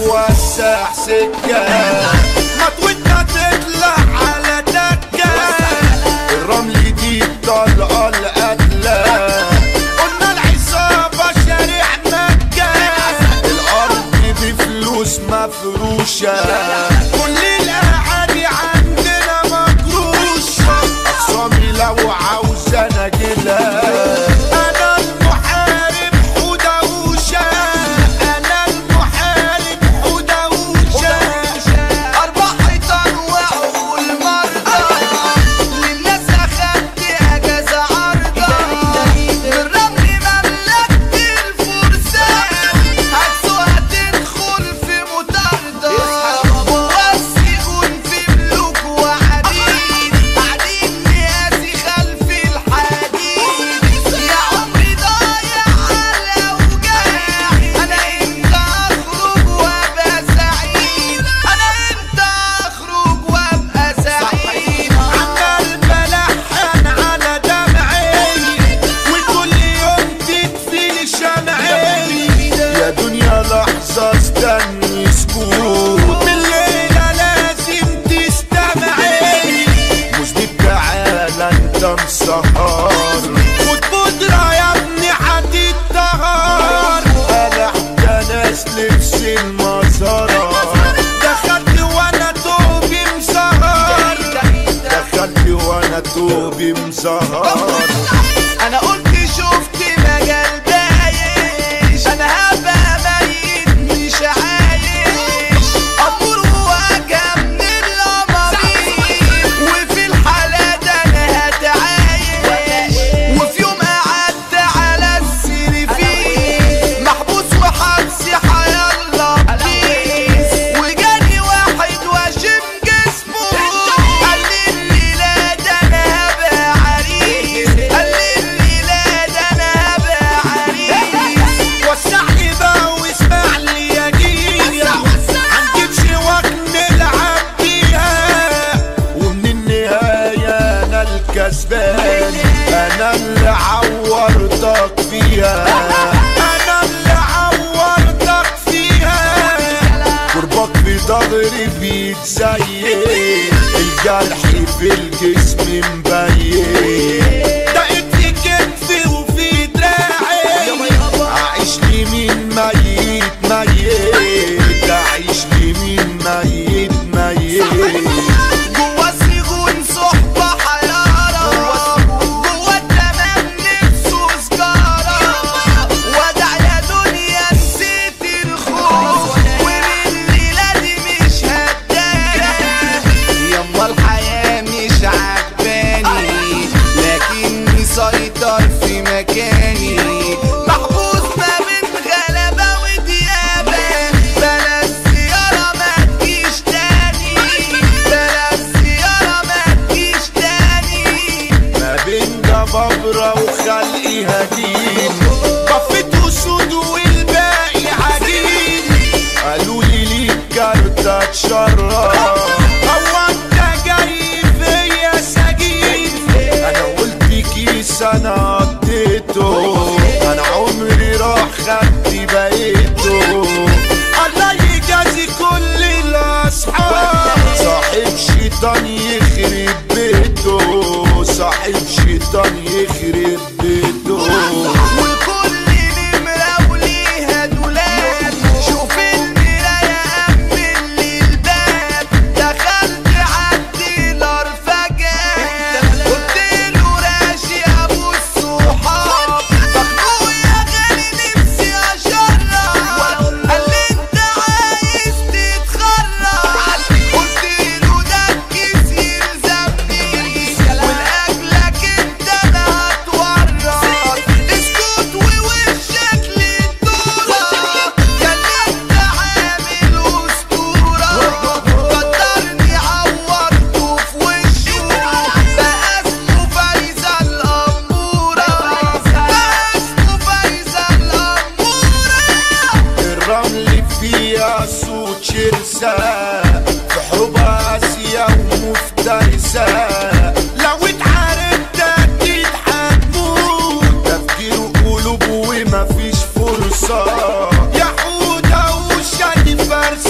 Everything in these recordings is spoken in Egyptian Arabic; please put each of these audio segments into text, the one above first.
وسع سكة مطوتنا تطلع على دكة الرمل دي الطلقة القتلة قلنا العصابة شارع مكة الأرض بفلوس مفروشة كل الأعادي عندنا مكروشة أخصامي لو عاوزة أنا أجيلها أنا المحارب حدوشة أنا المحارب حدوشة أربع حيطان وعقول مرضى للناس أخدت أجازة عرضة بالرمل مملكة الفرسان هتسوق تدخل في مطاردة والسجون في ملوك وعبيد قاعدين نقاسي خلف الحديد يا عمري ضايع على أوجاع أنا إمتى أخرج وأبقى سعيد أنا إمتى أخرج وأبقى سعيد عمال بلحن على دمعي وكل يوم تكفي شمعي يا دنيا لحظة استني سكوت بالليلة لازم تستمعي مذنب تعالى انت مسهر خد بودرة يا ابني هتتطهر انا حتى ناس لبس المزهرة دخلت وانا توبي مسهر دخلت وانا توبي مسهر انا قلت شفت مجال بايش انا هبقى ميت مش عايش امور وجه من القمرين وفي الحالة ده انا هتعايش وفي يوم قعدت على السرير محبوس وحبسي حيالله بليز وجاني واحد واشم جسمه قال لي الليلة ده انا هبقى عريس قال لي الليلة ده انا هبقى عريس وسع لي بقى واسمع لي يا جيل هنجيب شواك نلعب بيها ومن النهاية أنا الكسبان أنا اللي عورتك فيها أنا اللي عورتك فيها قربك في ظهري بيتزين الجرح في الجسم مبين دقت في كتفي وفي دراعي عايش لي مين ميت ميت عايش لي مين ميت ميت جوا السجون صحبة حيارة جوا التمام نفسه سجارة ودع يا دنيا نسيت الخوف ومن الليلة دي مش هتدارى يما الحياة مش عجباني لكني سيطر في مكاني محبوس ما بين غلبة وديابة بلا السيارة ما تجيش تاني بلا السيارة ما تجيش تاني ما بين جبابرة وخلقي هديم طفت اسود والباقي عجين قالوا لي ليك كارتة تشرف هو انت جاي فيا سجين انا قلت كيس انا قضيته انا عمري راح خدت بقيته الله يجازي كل الاصحاب صاحب شيطان يخرب بيته صاحب شيطان يخرب بيته وكل نمرة وليها دولاب شوف المراية أمن لي الباب دخلت عالديلر فجأة قلت له راشي أبو الصحاب مخنوق يا غالي نفسي أشرب قال لي أنت عايز تتخرج قلت له ده الكيس يلزمني ولأجلك أنت أنا هتورط اسكت ووشك للدورة كان أنت عامل أسطورة قدرني عورته في وشه بقى اسمه فايزة الأمورة بقى اسمه فايزة الأمورة الرمل فيها صوت شرسة في حروب آسيا ومفترسة لو اتحاربت أكيد هتموت تفكير وقلوب ومفيش فرصة يا حودة وشادي فرسة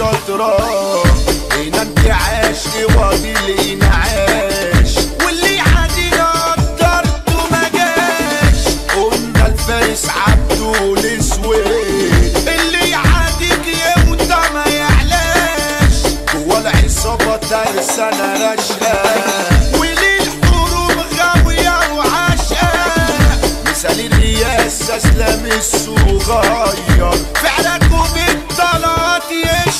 شاطرة هنا انت عاش وادي الانعاش واللي عادينا قدرته ما جاش قلنا الفارس عبده الاسود اللي يعاديك يوطى ما يعلاش جوا العصابة ترسانة رشقة وللحروب غاوية وعشقة مثال الرياسة اسلام الصغير فعلك وبالطلات يشقى